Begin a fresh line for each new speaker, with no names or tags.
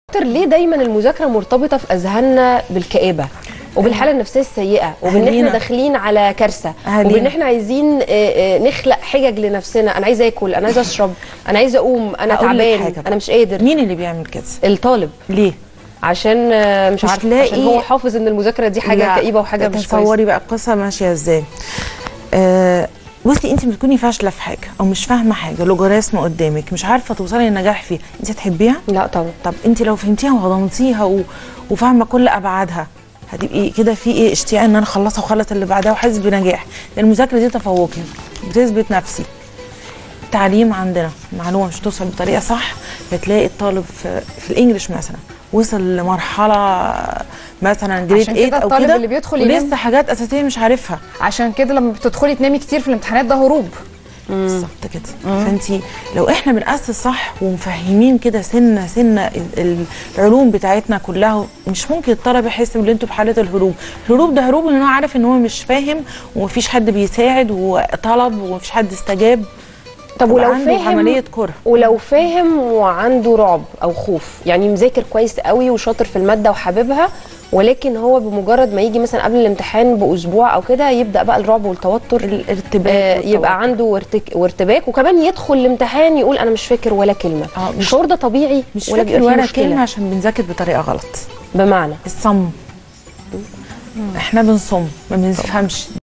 دكتور ليه دايما المذاكره مرتبطه في اذهاننا بالكآبه وبالحاله النفسيه السيئه وبان احنا
أهالينا.
داخلين على كارثه
أهالينا.
وبان احنا عايزين آه، آه، نخلق حجج لنفسنا انا عايزه اكل انا عايزه اشرب انا عايزه اقوم انا
هقول لك
تعبان
حاجة بقى.
انا مش قادر
مين اللي بيعمل كده
الطالب
ليه
عشان آه، مش
مش
عارفه
لاقي-
عشان هو حافظ ان المذاكره دي حاجه
لا،
كئيبه وحاجه مش كويسه
تصوري بقى القصه ماشيه ازاي آه بصي انت بتكوني فاشله في حاجه او مش فاهمه حاجه لوجاريتم قدامك مش عارفه توصلي للنجاح فيها انت هتحبيها
لا طبعا
طب انت لو فهمتيها وهضمتيها و... وفاهمه كل ابعادها هتبقي كده في ايه اشتياق ان انا اخلصها واخلص اللي بعدها وحاسس بنجاح لان المذاكره دي تفوقي بتثبت نفسي التعليم عندنا معلومه مش توصل بطريقه صح بتلاقي الطالب في, في الانجليش مثلا وصل لمرحله مثلا جريد
عشان كده
8 او
الطالب
كده
اللي بيدخل ينام-
ولسه حاجات اساسيه مش عارفها
عشان كده لما بتدخلي تنامي كتير في الامتحانات ده هروب
بالظبط كده فانت لو احنا بنأسس صح ومفهمين كده سنه سنه ال- ال- العلوم بتاعتنا كلها مش ممكن الطالب يحس ان انتوا في حاله الهروب الهروب ده هروب ان هو عارف ان هو مش فاهم ومفيش حد بيساعد وطلب ومفيش حد استجاب
طب ولو
عنده
فاهم
عمليه كره
ولو فاهم وعنده رعب او خوف يعني مذاكر كويس قوي وشاطر في الماده وحاببها ولكن هو بمجرد ما يجي مثلا قبل الامتحان باسبوع او كده يبدا بقى الرعب والتوتر
الارتباك
آه
والتوتر.
يبقى عنده ارتك... وارتباك وكمان يدخل الامتحان يقول انا مش فاكر ولا كلمه
آه، مش-
الشعور ده طبيعي
مش
ولا
فاكر
بيبقى فيه
ولا
مشكله
كلمه عشان بنذاكر بطريقه غلط
بمعنى
الصم احنا بنصم ما بنفهمش